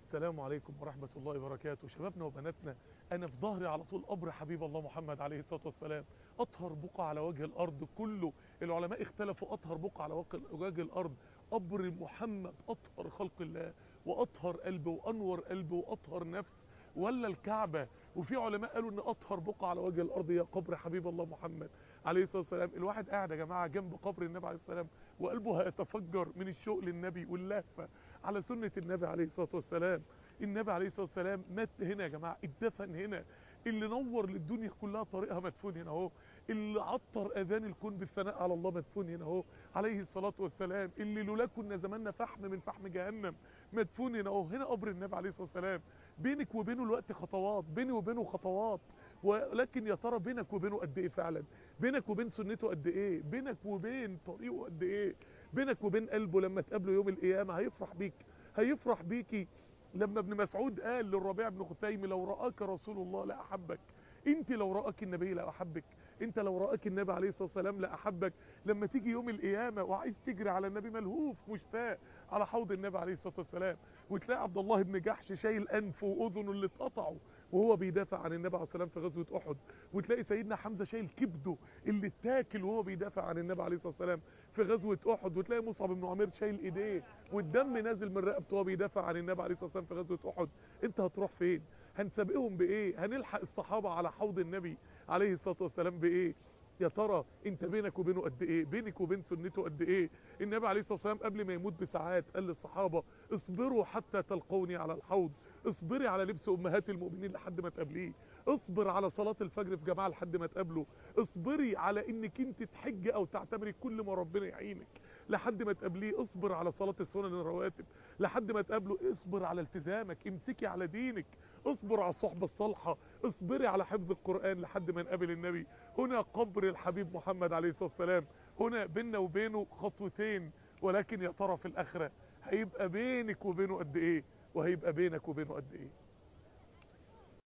السلام عليكم ورحمة الله وبركاته شبابنا وبناتنا أنا في ظهري على طول قبر حبيب الله محمد عليه الصلاة والسلام أطهر بقعة على وجه الأرض كله العلماء اختلفوا أطهر بقعة على وجه الأرض قبر محمد أطهر خلق الله وأطهر قلب وأنور قلب وأطهر نفس ولا الكعبة وفي علماء قالوا ان اطهر بقعة على وجه الارض هي قبر حبيب الله محمد عليه الصلاة والسلام الواحد قاعد يا جماعة جنب قبر النبي عليه السلام وقلبه هيتفجر من الشوق للنبي واللهفة على سنة النبي عليه الصلاة والسلام النبي عليه الصلاة والسلام مات هنا يا جماعة اتدفن هنا اللي نور للدنيا كلها طريقها مدفون هنا اهو اللي عطر اذان الكون بالثناء على الله مدفون هنا اهو عليه الصلاة والسلام اللي لولا كنا زماننا فحم من فحم جهنم مدفون هنا اهو هنا قبر النبي عليه الصلاة والسلام بينك وبينه الوقت خطوات بيني وبينه خطوات ولكن يا ترى بينك وبينه قد ايه فعلا بينك وبين سنته قد ايه بينك وبين طريقه قد ايه بينك وبين قلبه لما تقابله يوم القيامة هيفرح بيك هيفرح بيكي لما ابن مسعود قال للربيع بن خثيم لو رآك رسول الله لأحبك انت لو رآك النبي لأحبك انت لو رآك النبي عليه الصلاة والسلام لأحبك لما تيجي يوم القيامة وعايز تجري على النبي ملهوف مشتاق على حوض النبي عليه الصلاة والسلام وتلاقي عبد الله بن جحش شايل أنفه وأذنه اللي اتقطعوا وهو بيدافع عن النبي عليه الصلاة والسلام في غزوة أحد وتلاقي سيدنا حمزة شايل كبده اللي اتاكل وهو بيدافع عن النبي عليه الصلاة والسلام في غزوة أحد وتلاقي مصعب بن عمير شايل ايديه والدم نازل من رقبته وهو بيدافع عن النبي عليه الصلاة والسلام في غزوة أحد انت هتروح فين هنسابقهم بايه هنلحق الصحابة على حوض النبي عليه الصلاة والسلام بايه يا ترى انت بينك وبينه قد ايه بينك وبين سنته قد ايه النبي عليه الصلاة والسلام قبل ما يموت بساعات قال للصحابة اصبروا حتى تلقوني على الحوض اصبري على لبس امهات المؤمنين لحد ما تقابليه اصبر على صلاة الفجر في جماعة لحد ما تقابله اصبري على انك انت تحج او تعتبري كل ما ربنا يعينك لحد ما تقابليه اصبر على صلاة السنن الرواتب لحد ما تقابله اصبر على التزامك امسكي على دينك اصبر على الصحبة الصالحة اصبري على حفظ القرآن لحد ما نقابل النبي هنا قبر الحبيب محمد عليه الصلاة والسلام هنا بيننا وبينه خطوتين ولكن يا ترى في الاخرة هيبقى بينك وبينه قد ايه وهيبقى بينك وبينه قد ايه